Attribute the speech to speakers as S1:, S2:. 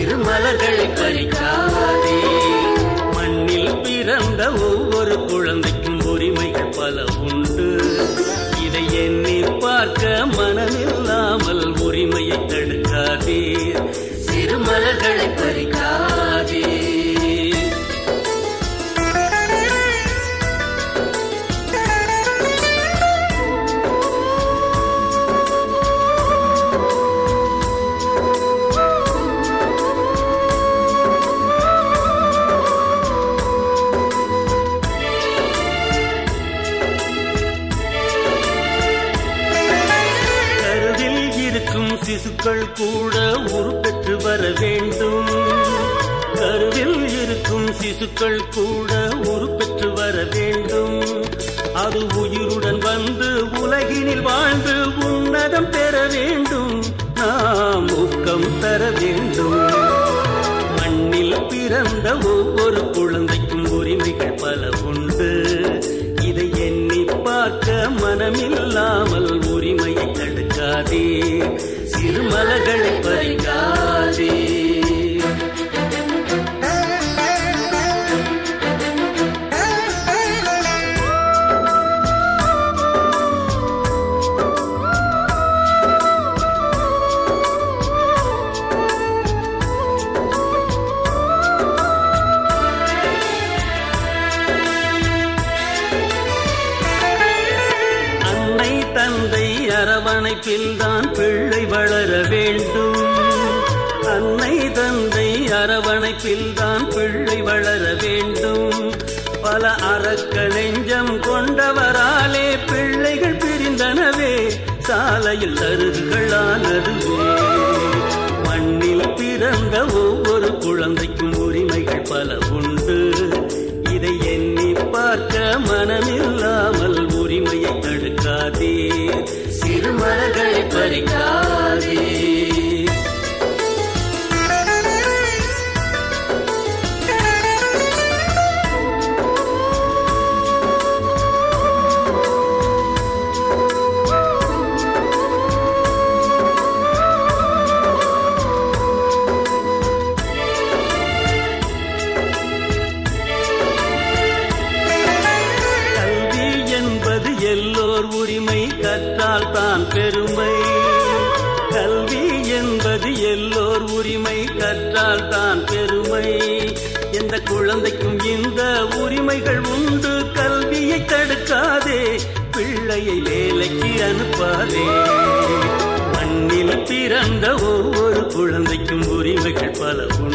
S1: சிறு மலர்களை பறிக்காதே மண்ணில் பிறந்த ஒவ்வொரு குழந்தைக்கும் உரிமைகள் பல உண்டு இதை எண்ணி பார்க்க மனமில்லாமல் உரிமையை தடுக்காதே சிறு மலர்களை பறிக்காதே கருவில் இருக்கும் சிசுக்கள் கூட உருப்பெற்று வர வேண்டும் கருவில் இருக்கும் சிசுக்கள் கூட உருப்பெற்று வர வேண்டும் அது உயிருடன் வந்து உலகினில் வாழ்ந்து உன்னதம் பெற வேண்டும் நாம் ஊக்கம் தர வேண்டும் மண்ணில் பிறந்த ஒவ்வொரு குழந்தைக்கும் உரிமைகள் பல உண்டு இதை எண்ணி பார்க்க மனமில்லாமல் உரிமையை தடுக்காதே சிறுமலர்களை பறிக்காதே அன்னை தந்தை அரவணைப்பில் தான் பிள்ளை வளர வேண்டும் அன்னை தந்தை அரவணைப்பில் தான் பிள்ளை வளர வேண்டும் பல அரக்க நெஞ்சம் கொண்டவராலே பிள்ளைகள் பிரிந்தனவே சாலையில் அருகுகளானதுவே மண்ணில் பிறந்த ஒவ்வொரு குழந்தைக்கும் உரிமைகள் பல உண்டு இதை எண்ணி பார்க்க மனமில்லாமல் உரிமையை தடுக்காதே சிறுமலர்களை பறிக்காதே கல்வி என்பது எல்லோர் உரிமை கற்றால் தான் பெருமை கல்வி என்பது எல்லோர் உரிமை கற்றால் தான் பெருமை எந்த குழந்தைக்கும் இந்த உரிமைகள் உண்டு கல்வியை தடுக்காதே பிள்ளையை வேலைக்கு அனுப்பாதே மண்ணில் பிறந்த ஒவ்வொரு குழந்தைக்கும் உரிமைகள் பல உண்டு